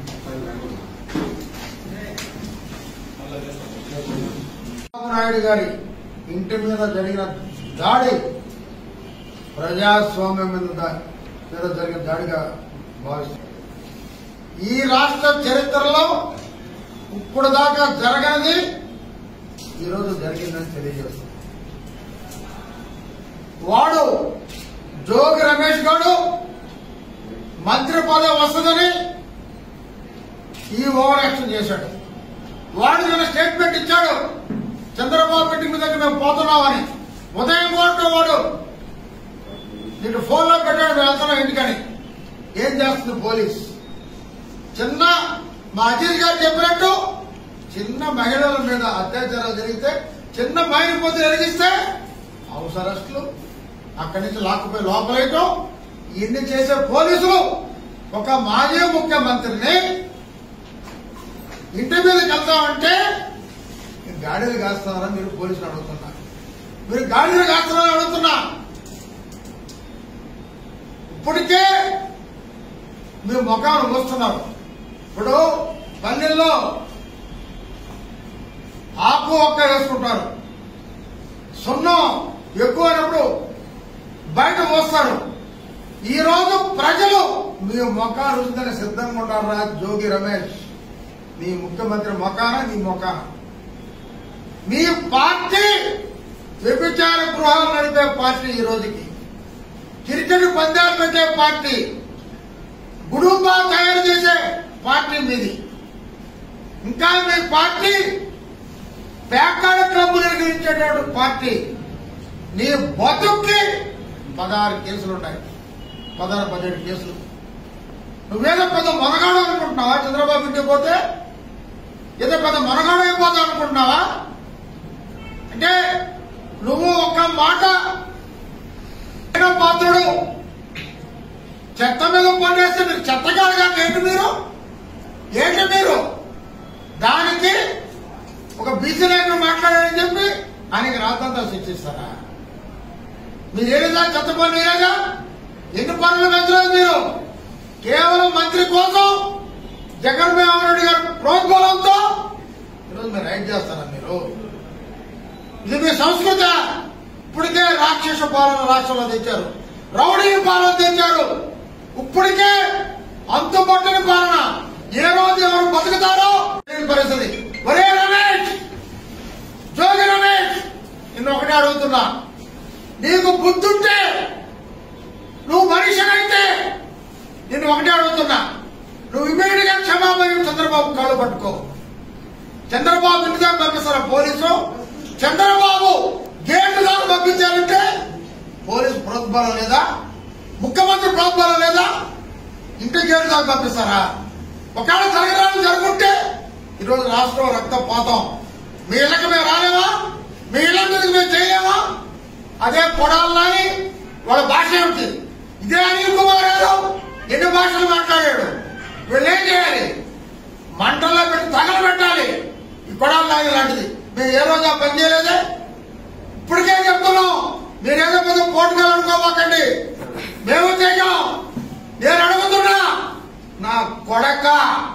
చంద్రబాబు నాయుడు గారి ఇంటి మీద జరిగిన దాడి ప్రజాస్వామ్యం మీద దా- మీద జరిగిన దాడిగా భావిస్తారు ఈ రాష్ట్ర చరిత్రలో ఇప్పుడు దాకా జరగనిది ఈరోజు జరిగిందని తెలియజేస్తుంది వాడు జోగి రమేష్ గారు మంత్రి పదవి వస్తుందని ఈ ఓవర్ యాక్షన్ చేశాడు వాడు నిన్న స్టేట్మెంట్ ఇచ్చాడు చంద్రబాబు ఇంటి మీద మేము పోతున్నామని ఉదయం పూట వాడు నీకు ఫోన్ లో పెట్టాడు మేము వెళ్తున్నాం ఇంటికని ఏం చేస్తుంది పోలీస్ చిన్న మా అజీజ్ గారు చెప్పినట్టు చిన్న మహిళల మీద అత్యాచారాలు జరిగితే చిన్న మైలు పొద్దు ఎరిగిస్తే హౌస్ అరెస్టులు అక్కడి నుంచి లాక్కుపోయి లోపలేయటం ఇన్ని చేసే పోలీసులు ఒక మాజీ ముఖ్యమంత్రిని ఇంటి మీదకి వెళ్తామంటే మీరు గాడిలు కాస్తున్నారని మీరు పోలీసులు అడుగుతున్నారు మీరు గాడిలు కాస్తున్నారని అడుగుతున్నా ఇప్పటికే మీరు ముఖాన్ని మోస్తున్నారు ఇప్పుడు పల్లెల్లో ఆకు ఒక్క వేసుకుంటారు సున్నం ఎక్కువైనప్పుడు బయట మోస్తారు ఈ రోజు ప్రజలు మీ మొఖాలు రుచుదని సిద్ధంగా ఉన్నారా జోగి రమేష్ నీ ముఖ్యమంత్రి మొఖాన నీ మొఖాన మీ పార్టీ వ్యభిచార గృహాలు నడిపే పార్టీ ఈ రోజుకి క్రికెట్ పందాలు పెట్టే పార్టీ గుడుంబా తయారు చేసే పార్టీ మీది ఇంకా మీ పార్టీ పేకాడ క్లబ్బులు నిర్వహించేటువంటి పార్టీ నీ బతుక్కి పదహారు కేసులు ఉన్నాయి పదహారు పదిహేడు కేసులు నువ్వేదో పెద్ద మొనగాడు అనుకుంటున్నావా చంద్రబాబు ఇంటికి పోతే ఏదో పెద్ద మొనగాడు అయిపోతావు అనుకుంటున్నావా అంటే నువ్వు ఒక మాట ఏదో పాత్రుడు చెత్త మీద పడేస్తే మీరు చెత్తగాడుగా ఏంటి మీరు ఏంటి మీరు దానికి ఒక బీసీ నాయకుడు మాట్లాడారని చెప్పి ఆయనకి రాతంతా శిక్షిస్తారా మీరు ఏదైనా చెత్త పనులు వేయగా ఎన్ని పనులు పెంచలేదు మీరు కేవలం మంత్రి కోసం జగన్మోహన్ రెడ్డి గారి ప్రోద్బలంతో ఈరోజు మీరు రైడ్ చేస్తారా మీరు ఇది మీ సంస్కృత ఇప్పటికే రాక్షస పాలన రాష్ట్రంలో తెచ్చారు రౌడీ పాలన తెచ్చారు ఇప్పటికే అంతుపట్టని పాలన ఏ రోజు ఎవరు బతుకుతారో తెలియని పరిస్థితి ఒరే రమేష్ జోగి రమేష్ నిన్ను ఒకటే అడుగుతున్నా నీకు బుద్ధుంటే నువ్వు మనిషినైతే నిన్ను ఒకటే అడుగుతున్నా నువ్వు ఇమీడియట్ గా క్షమాపణ చంద్రబాబు కాళ్ళు పట్టుకో చంద్రబాబు ఇంటి దాకా పంపిస్తారా పోలీసు చంద్రబాబు గేటు దాకా పంపించాలంటే పోలీసు ప్రోత్బలం లేదా ముఖ్యమంత్రి ప్రోత్బలం లేదా ఇంటి గేటు దాకా పంపిస్తారా ఒకవేళ జరగడానికి జరుగుంటే ఈరోజు రాష్ట్రం రక్తపాతం మీ ఇళ్ళకి మేము రాలేమా మీ ఇళ్ళ మీదకి మేము చేయలేమా అదే కొడాలని వాళ్ళ భాష ఏమిటి ఇదే అనిల్ కుమార్ యాదవ్ ఎన్ని భాషలు మాట్లాడాడు వీళ్ళు ఏం చేయాలి మంటల్లో పెట్టి తగలబెట్టాలి ఈ కొడాలి నాయుడు లాంటిది మేము ఏ రోజు ఆ పని చేయలేదే ఇప్పటికే చెప్తున్నాం మీరేదో పెద్ద పోటుగా అనుకోమాకండి మేము చేయం నేను అడుగుతున్నా నా కొడక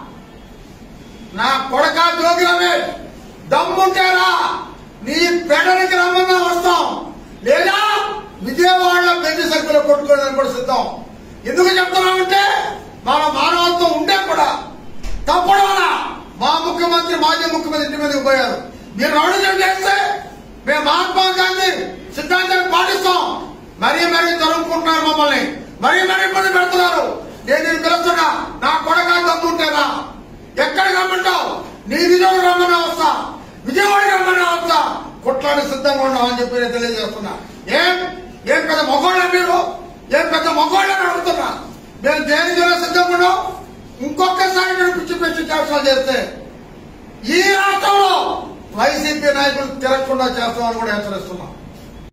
నా కొడక జోగి రమేష్ దమ్ముంటారా నీ పెడనికి రమ్మన్నా వస్తాం లేదా విజయవాడలో పెళ్లి సరుకులు కొట్టుకోవడానికి కూడా సిద్ధం ఎందుకు చెప్తున్నామంటే మన మానవత్వం ఉంటే కూడా తప్పడం వల్ల మా ముఖ్యమంత్రి మాజీ ముఖ్యమంత్రి ఇంటి మీదకి పోయారు మీరు రౌడీజం చేస్తే మేము మహాత్మా గాంధీ సిద్ధాంతాన్ని పాటిస్తాం మరీ మరీ తరుముకుంటున్నారు మమ్మల్ని మరీ మరీ ఇబ్బంది పెడుతున్నారు నేను నేను పిలుస్తున్నా నా కొడక దమ్ముంటేనా ఎక్కడికి రమ్మంటావు నీ విజయవాడ రమ్మన్నా వస్తా విజయవాడ రమ్మన్నా వస్తా కొట్లాడి సిద్ధంగా ఉన్నావు అని చెప్పి నేను తెలియజేస్తున్నా ఏం ఏం పెద్ద మొగోళ్ళ మీరు ఏం పెద్ద మొగోళ్ళని అడుగుతున్నా మేము దేనికి సిద్ధంగా ఉన్నాం ఇంకొకసారి మీరు పిచ్చి పిచ్చి చేష్టాలు చేస్తే ఈ రాష్ట్రంలో వైసీపీ నాయకులు తిరగకుండా చేస్తామని కూడా హెచ్చరిస్తున్నాం